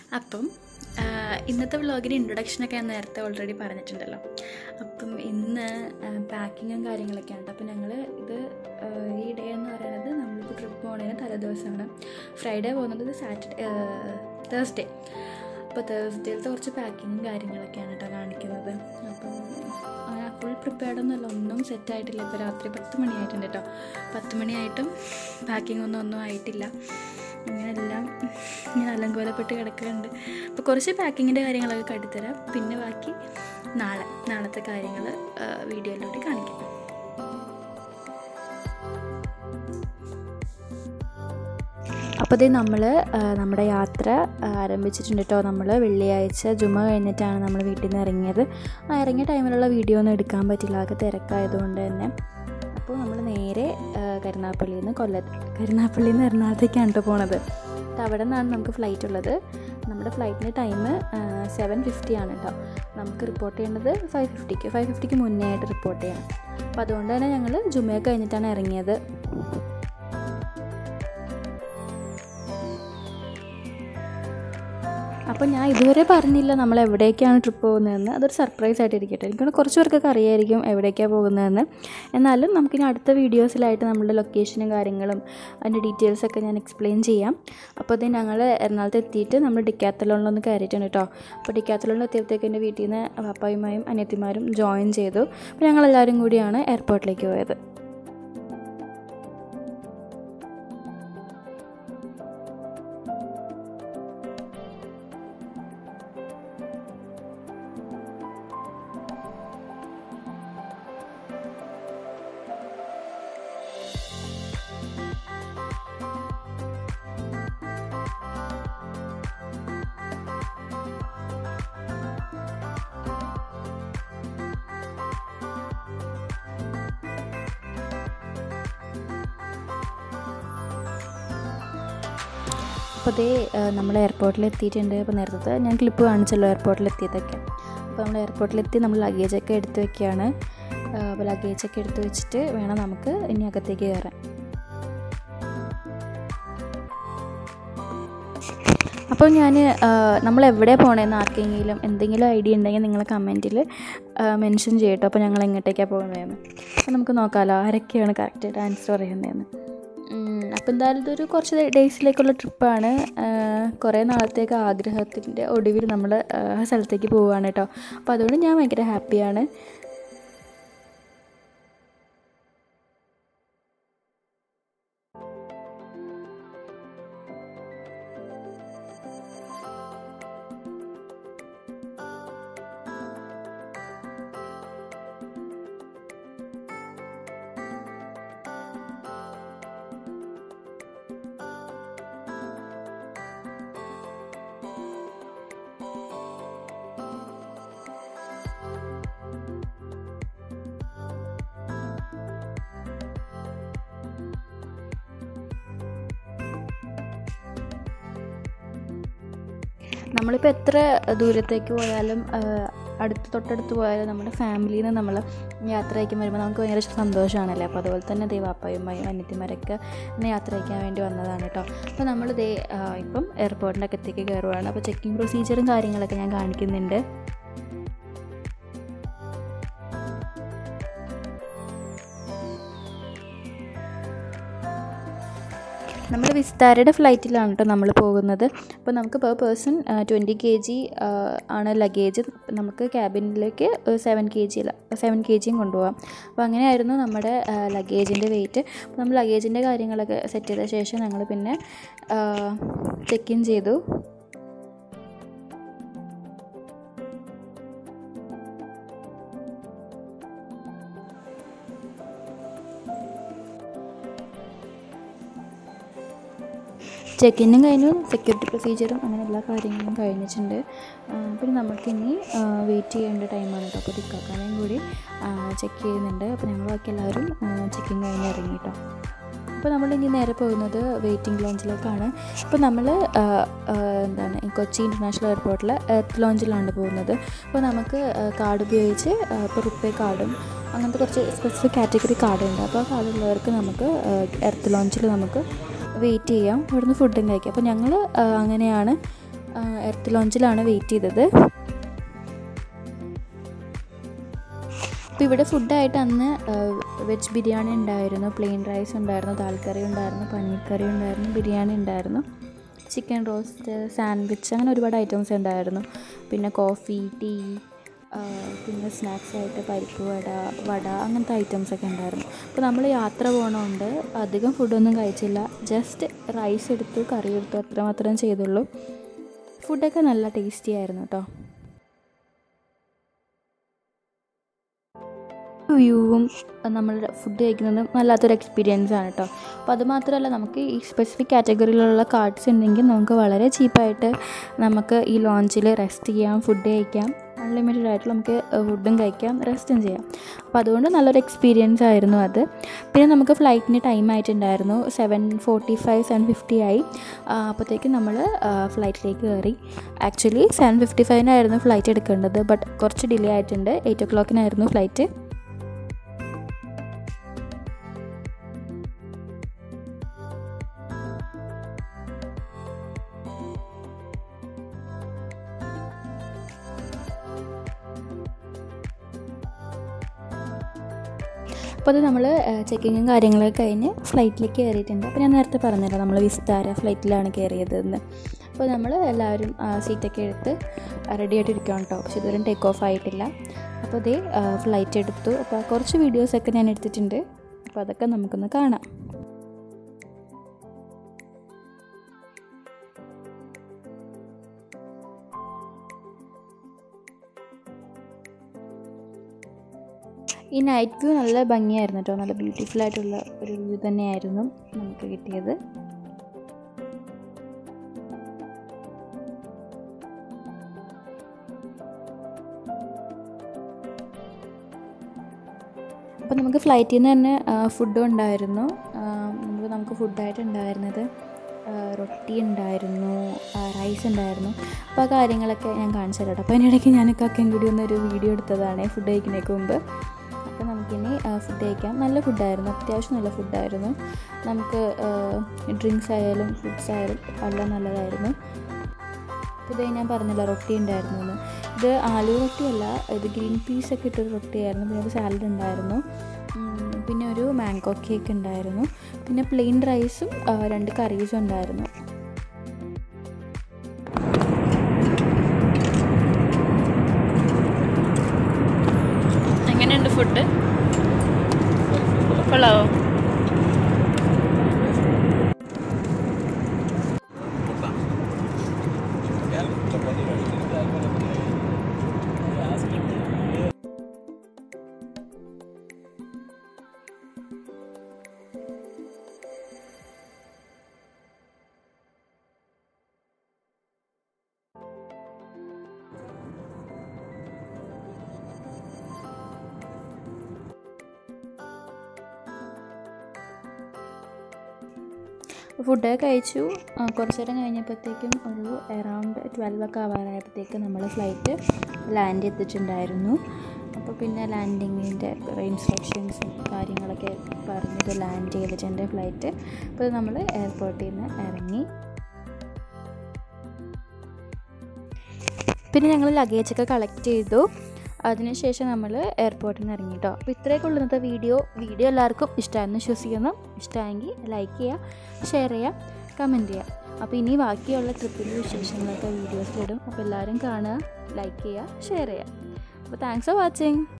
അപ്പം ആ, ഇന്നത്തെ വ്ളോഗിൻ്റെ ഇൻട്രൊഡക്ഷനൊക്കെ ഞാൻ നേരത്തെ ഓൾറെഡി പറഞ്ഞിട്ടുണ്ടല്ലോ അപ്പം ഇന്ന് പാക്കിങ്ങും കാര്യങ്ങളൊക്കെയാണ് കേട്ടോ അപ്പം ഞങ്ങൾ ഇത് ആ, ഈ ഡേ എന്ന് പറയുന്നത് നമ്മളിപ്പോൾ ട്രിപ്പ് പോകുന്നതിന് തലേദിവസമാണ് ഫ്രൈഡേ പോകുന്നത് സാറ്റർഡേ തേഴ്സ്ഡേ അപ്പോൾ തേഴ്സ്ഡേയിലത്തെ കുറച്ച് പാക്കിങ്ങും കാര്യങ്ങളൊക്കെയാണ് കേട്ടോ കാണിക്കുന്നത് അപ്പം ഫുൾ പ്രിപ്പയർഡ് ഒന്നുമല്ല ഒന്നും സെറ്റ് ആയിട്ടില്ല ഇപ്പോൾ രാത്രി പത്ത് മണിയായിട്ടുണ്ട് കേട്ടോ പത്ത് മണിയായിട്ടും പാക്കിംഗ് ഒന്നും ഒന്നും ആയിട്ടില്ല ഇങ്ങനെല്ലാം ഇങ്ങനെ അലങ്കോലപ്പെട്ട് കിടക്കുന്നുണ്ട് അപ്പോൾ കുറച്ച് പാക്കിങ്ങിൻ്റെ കാര്യങ്ങളൊക്കെ കാട്ടിത്തരാം പിന്നെ ബാക്കി നാളെ നാളത്തെ കാര്യങ്ങൾ വീഡിയോയിലൂടെ കാണിക്കാം അപ്പോൾ ഇത് നമ്മൾ നമ്മുടെ യാത്ര ആ, ആരംഭിച്ചിട്ടുണ്ട് കേട്ടോ നമ്മൾ വെള്ളിയാഴ്ച ജുമ കഴിഞ്ഞിട്ടാണ് നമ്മൾ വീട്ടിൽ നിന്ന് ഇറങ്ങിയത് ആ ഇറങ്ങിയ ടൈമിലുള്ള വീഡിയോ ഒന്നും എടുക്കാൻ പറ്റില്ല ആകെ തിരക്കായതുകൊണ്ട് തന്നെ അപ്പോൾ നമ്മൾ നേരെ ആ, കരുനാഗപ്പള്ളിയിൽ നിന്ന് കൊല്ല കരുനാഗപ്പള്ളിയിൽ നിന്ന് എറണാകുളത്തേക്കാണ് കേട്ടോ പോണത് അപ്പോൾ അവിടെ നിന്നാണ് നമുക്ക് ഫ്ലൈറ്റ് ഉള്ളത് നമ്മുടെ ഫ്ലൈറ്റിൻ്റെ ടൈം സെവൻ ഫിഫ്റ്റി ആണ് കേട്ടോ നമുക്ക് റിപ്പോർട്ട് ചെയ്യേണ്ടത് ഫൈവ് ഫിഫ്റ്റിക്ക് ഫൈവ് ഫിഫ്റ്റിക്ക് മുന്നേ ആയിട്ട് റിപ്പോർട്ട് ചെയ്യണം അപ്പോൾ അതുകൊണ്ട് തന്നെ ഞങ്ങൾ ജുമയൊക്കെ കഴിഞ്ഞിട്ടാണ് ഇറങ്ങിയത് അപ്പോൾ ഞാൻ ഇതുവരെ പറഞ്ഞില്ല നമ്മൾ എവിടേക്കാണ് ട്രിപ്പ് പോകുന്നതെന്ന് അതൊരു സർപ്രൈസ് ആയിട്ട് ഇരിക്കട്ടെ എനിക്കൊന്ന് കുറച്ച് പേർക്കൊക്കെ അറിയായിരിക്കും എവിടേക്കാണ് പോകുന്നതെന്ന് എന്നാലും നമുക്കിനി അടുത്ത വീഡിയോസിലായിട്ട് നമ്മുടെ ലൊക്കേഷനും കാര്യങ്ങളും അതിൻ്റെ ഡീറ്റെയിൽസൊക്കെ ഞാൻ എക്സ്പ്ലെയിൻ ചെയ്യാം അപ്പോൾ ഇത് ഞങ്ങൾ എറണാകുളത്ത് എത്തിയിട്ട് നമ്മൾ ഡിക്കാത്തലോണിലൊന്ന് കയറിയിട്ടുണ്ട് കേട്ടോ അപ്പോൾ ഡിക്കാത്തലോണിൽ എത്തിയപ്പോഴത്തേക്ക് എൻ്റെ വീട്ടിൽ നിന്ന് പാപ്പായുമായും അനിയത്തിമാരും ജോയിൻ ചെയ്തു അപ്പോൾ ഞങ്ങളെല്ലാവരും കൂടിയാണ് എയർപോർട്ടിലേക്ക് പോയത് അപ്പോൾ അതേ നമ്മൾ എയർപോർട്ടിൽ എത്തിയിട്ടുണ്ട് അപ്പോൾ നേരത്തെ ഞാൻ ക്ലിപ്പ് കാണിച്ചല്ലോ എയർപോർട്ടിൽ എത്തിയതൊക്കെ അപ്പോൾ നമ്മൾ എയർപോർട്ടിലെത്തി നമ്മൾ ലഗേജൊക്കെ എടുത്ത് വെക്കുകയാണ് അപ്പോൾ ലഗേജൊക്കെ എടുത്ത് വെച്ചിട്ട് വേണം നമുക്ക് ഇനി അകത്തേക്ക് കയറാൻ അപ്പോൾ ഞാൻ നമ്മൾ എവിടെ പോകണമെന്ന് ആർക്കെങ്കിലും എന്തെങ്കിലും ഐഡിയ ഉണ്ടെങ്കിൽ നിങ്ങൾ കമൻറ്റിൽ മെൻഷൻ ചെയ്യട്ടോ അപ്പോൾ ഞങ്ങൾ എങ്ങോട്ടേക്കാണ് പോകുന്നതെന്ന് അപ്പോൾ നമുക്ക് നോക്കാമല്ലോ ആരൊക്കെയാണ് കറക്റ്റായിട്ട് ആൻസർ പറയുന്നതെന്ന് അപ്പോൾ എന്തായാലും ഇതൊരു കുറച്ച് ഡേയ്സിലേക്കുള്ള ട്രിപ്പാണ് കുറേ നാളത്തേക്ക് ആഗ്രഹത്തിൻ്റെ ഒടുവിൽ നമ്മൾ ആ സ്ഥലത്തേക്ക് പോവുകയാണ് കേട്ടോ അപ്പോൾ അതുകൊണ്ട് ഞാൻ ഭയങ്കര ഹാപ്പിയാണ് നമ്മളിപ്പോൾ എത്ര ദൂരത്തേക്ക് പോയാലും അടുത്ത് തൊട്ടടുത്ത് പോയാലും നമ്മുടെ ഫാമിലിയിൽ നിന്ന് നമ്മൾ യാത്ര അയക്കാൻ വരുമ്പോൾ നമുക്ക് ഭയങ്കര സന്തോഷമാണല്ലേ അപ്പോൾ അതുപോലെ തന്നെ ദേ വാപ്പായും അമ്മയും അനിയത്തിമാരൊക്കെ എന്നെ യാത്ര അയക്കാൻ വേണ്ടി വന്നതാണ് കേട്ടോ അപ്പോൾ നമ്മൾ ദേ ഇപ്പം എയർപോർട്ടിൻ്റെ അകത്തേക്ക് കയറുവാണ് അപ്പോൾ ചെക്കിംഗ് പ്രൊസീജിയറും കാര്യങ്ങളൊക്കെ ഞാൻ കാണിക്കുന്നുണ്ട് നമ്മൾ വിസ്താരയുടെ ഫ്ലൈറ്റിലാണ് കേട്ടോ നമ്മൾ പോകുന്നത് അപ്പോൾ നമുക്ക് per person twenty K G ആണ് ലഗേജ് നമുക്ക് ക്യാബിനിലേക്ക് seven K G seven K ജിയും കൊണ്ടുപോകാം അപ്പോൾ അങ്ങനെയായിരുന്നു നമ്മുടെ ലഗേജിൻ്റെ വെയിറ്റ് അപ്പോൾ നമ്മൾ ലഗേജിൻ്റെ കാര്യങ്ങളൊക്കെ സെറ്റ് ചെയ്ത ശേഷം ഞങ്ങൾ പിന്നെ ചെക്ക് ഇൻ ചെയ്തു ചെക്ക് ഇന്നും കഴിഞ്ഞു സെക്യൂരിറ്റി പ്രൊസീജിയറും അങ്ങനെ എല്ലാ കാര്യങ്ങളും കഴിഞ്ഞിട്ടുണ്ട് ആ, പിന്നെ നമുക്കിനി വെയിറ്റ് ചെയ്യേണ്ട ടൈമാണ് കേട്ടോ അപ്പോൾ ടിക്കാക്കാനെയും കൂടി ചെക്ക് ചെയ്യുന്നുണ്ട് അപ്പോൾ ഞങ്ങൾ ബാക്കി എല്ലാവരും ചെക്കിങ് കഴിഞ്ഞ് ഇറങ്ങി കേട്ടോ അപ്പോൾ നമ്മൾ ഇനി നേരെ പോകുന്നത് വെയിറ്റിംഗ് ലോഞ്ചിലേക്കാണ് അപ്പോൾ നമ്മൾ എന്താണ് ഈ കൊച്ചി ഇൻ്റർനാഷണൽ എയർപോർട്ടിൽ എർത്ത് ലോഞ്ചിലാണ് പോകുന്നത് അപ്പോൾ നമുക്ക് കാർഡ് ഉപയോഗിച്ച് ഇപ്പോൾ റുപ്പേ കാർഡും അങ്ങനത്തെ കുറച്ച് സ്പെസിഫിക് കാറ്റഗറി കാർഡുണ്ട് അപ്പോൾ ആ കാർഡുള്ളവർക്ക് നമുക്ക് എർത്ത് ലോഞ്ചിൽ നമുക്ക് വെയിറ്റ് ചെയ്യാം ഇവിടുന്ന് ഫുഡും കഴിക്കാം അപ്പോൾ ഞങ്ങൾ അങ്ങനെയാണ് എർത്ത് ലോഞ്ചിലാണ് വെയിറ്റ് ചെയ്തത് അപ്പോൾ ഇവിടെ ഫുഡായിട്ട് അന്ന് വെജ് ബിരിയാണി ഉണ്ടായിരുന്നു പ്ലെയിൻ റൈസ് ഉണ്ടായിരുന്നു ദാൽക്കറി ഉണ്ടായിരുന്നു പന്നിക്കറി ഉണ്ടായിരുന്നു ബിരിയാണി ഉണ്ടായിരുന്നു ചിക്കൻ റോസ്റ്റ് സാൻഡ്വിച്ച് അങ്ങനെ ഒരുപാട് ഐറ്റംസ് ഉണ്ടായിരുന്നു പിന്നെ കോഫി ടീ പിന്നെ സ്നാക്സ് ആയിട്ട് പരിപ്പ് വട വട അങ്ങനത്തെ ഐറ്റംസ് ഒക്കെ ഉണ്ടായിരുന്നു അപ്പോൾ നമ്മൾ യാത്ര പോകണോണ്ട് അധികം ഫുഡൊന്നും കഴിച്ചില്ല ജസ്റ്റ് റൈസ് എടുത്തു കറി എടുത്തു അത്രമാത്രം ചെയ്തുള്ളൂ ഫുഡൊക്കെ നല്ല ടേസ്റ്റി ആയിരുന്നു കേട്ടോ വ്യൂവും നമ്മൾ ഫുഡ് കഴിക്കുന്നതും വല്ലാത്തൊരു എക്സ്പീരിയൻസ് ആണ് കേട്ടോ അപ്പോൾ അതുമാത്രമല്ല നമുക്ക് ഈ സ്പെസിഫിക് കാറ്റഗറിയിലുള്ള കാർഡ്സ് ഉണ്ടെങ്കിൽ നമുക്ക് വളരെ ചീപ്പായിട്ട് നമുക്ക് ഈ ലോഞ്ചിൽ റെസ്റ്റ് ചെയ്യാം ഫുഡ് കഴിക്കാം അൺലിമിറ്റഡ് ആയിട്ട് നമുക്ക് ഫുഡും കഴിക്കാം റെസ്റ്റും ചെയ്യാം അപ്പോൾ അതുകൊണ്ട് നല്ലൊരു എക്സ്പീരിയൻസ് ആയിരുന്നു അത് പിന്നെ നമുക്ക് ഫ്ലൈറ്റിന് ടൈം ആയിട്ടുണ്ടായിരുന്നു seven forty five seven fifty ആയി അപ്പോഴത്തേക്കും നമ്മൾ ഫ്ലൈറ്റിലേക്ക് കയറി ആക്ച്വലി സെവൻ ഫിഫ്റ്റി ഫൈവിനായിരുന്നു ഫ്ലൈറ്റ് എടുക്കേണ്ടത് ബട്ട് കുറച്ച് ഡിലേ ആയിട്ടുണ്ട് എയ്റ്റ് ഒ ക്ലോക്കിനായിരുന്നു ഫ്ലൈറ്റ് അപ്പോൾ അത് നമ്മൾ ചെക്കിങ്ങും കാര്യങ്ങളൊക്കെ കഴിഞ്ഞ് ഫ്ലൈറ്റിലേക്ക് കയറിയിട്ടുണ്ട് അപ്പോൾ ഞാൻ നേരത്തെ പറഞ്ഞല്ലോ നമ്മൾ വിസ്താര ഫ്ലൈറ്റിലാണ് കയറിയതെന്ന് അപ്പോൾ നമ്മൾ എല്ലാവരും സീറ്റൊക്കെ എടുത്ത് റെഡി ആയിട്ട് ഇരിക്കണം കേട്ടോ പക്ഷെ ഇതുവരെ ടേക്ക് ഓഫ് ആയിട്ടില്ല അപ്പോൾ ഇതേ ഫ്ലൈറ്റ് എടുത്തു അപ്പോൾ കുറച്ച് വീഡിയോസൊക്കെ ഞാൻ എടുത്തിട്ടുണ്ട് അപ്പോൾ അതൊക്കെ നമുക്കൊന്ന് കാണാം ഈ നൈറ്റ് വ്യൂ നല്ല ഭംഗിയായിരുന്നു കേട്ടോ നല്ല ബ്യൂട്ടിഫുൾ ആയിട്ടുള്ള ഒരു വ്യൂ തന്നെയായിരുന്നു നമുക്ക് കിട്ടിയത് അപ്പോൾ നമുക്ക് ഫ്ലൈറ്റിൽ നിന്ന് തന്നെ ഫുഡും ഉണ്ടായിരുന്നു നമുക്ക് നമുക്ക് ഫുഡായിട്ട് ഉണ്ടായിരുന്നത് റൊട്ടി ഉണ്ടായിരുന്നു റൈസ് ഉണ്ടായിരുന്നു അപ്പോൾ ആ കാര്യങ്ങളൊക്കെ ഞാൻ കാണിച്ചു തരാം അപ്പോൾ അതിനിടയ്ക്ക് ഞാൻ കക്കയും കൂടി ഒന്നൊരു വീഡിയോ എടുത്തതാണ് ഫുഡ് കഴിക്കുന്നതിന് മുമ്പ് അപ്പോൾ നമുക്കിനി ഫുഡ് കഴിക്കാം നല്ല ഫുഡായിരുന്നു അത്യാവശ്യം നല്ല ഫുഡായിരുന്നു നമുക്ക് ഡ്രിങ്ക്സ് ആയാലും ഫുഡ്സ് ആയാലും എല്ലാം നല്ലതായിരുന്നു അപ്പോൾ ഇത് ഞാൻ പറഞ്ഞില്ല റൊട്ടി ഉണ്ടായിരുന്നു എന്ന് ഇത് ആലു റൊട്ടിയല്ല ഇത് ഗ്രീൻ പീസ് ഒക്കെ ഇട്ടൊരു റൊട്ടിയായിരുന്നു പിന്നെ ഒരു സാലഡ് ഉണ്ടായിരുന്നു പിന്നെ ഒരു മാംഗോ കേക്ക് ഉണ്ടായിരുന്നു പിന്നെ പ്ലെയിൻ റൈസും രണ്ട് കറീസും ഉണ്ടായിരുന്നു എങ്ങനെയുണ്ട് ഫുഡ് കൊള്ളാവോ ഫുഡൊക്കെ കഴിച്ചു കുറച്ച് നേരം കഴിഞ്ഞപ്പോഴത്തേക്കും ഒരു അറൗണ്ട് ട്വൽവ് ഒക്കെ ആവാറായപ്പോഴത്തേക്കും നമ്മൾ ഫ്ലൈറ്റ് ലാൻഡ് ചെയ്തിട്ടുണ്ടായിരുന്നു അപ്പോൾ പിന്നെ ലാൻഡിങ്ങിൻ്റെ കുറേ ഇൻസ്ട്രക്ഷൻസും കാര്യങ്ങളൊക്കെ പറഞ്ഞിട്ട് ലാൻഡ് ചെയ്തിട്ടുണ്ട് ഫ്ലൈറ്റ് അപ്പോൾ നമ്മൾ എയർപോർട്ടിൽ നിന്ന് ഇറങ്ങി പിന്നെ ഞങ്ങൾ ലഗേജൊക്കെ കളക്ട് ചെയ്തു അതിനുശേഷം നമ്മൾ എയർപോർട്ടിൽ നിന്ന് ഇറങ്ങി കേട്ടോ അപ്പോൾ ഇത്രയൊക്കെ ഉള്ളൂ ഇന്നത്തെ വീഡിയോ വീഡിയോ എല്ലാവർക്കും ഇഷ്ടമായിരുന്നു വിശ്വസിക്കുന്നു ഇഷ്ടമായെങ്കിൽ ലൈക്ക് ചെയ്യുക ഷെയർ ചെയ്യുക കമൻറ്റ് ചെയ്യുക അപ്പോൾ ഇനി ബാക്കിയുള്ള ട്രിപ്പിൻ്റെ വിശേഷങ്ങളൊക്കെ വീഡിയോസിലിടും അപ്പോൾ എല്ലാവരും കാണുക ലൈക്ക് ചെയ്യുക ഷെയർ ചെയ്യുക അപ്പോൾ താങ്ക്സ് ഫോർ വാച്ചിങ്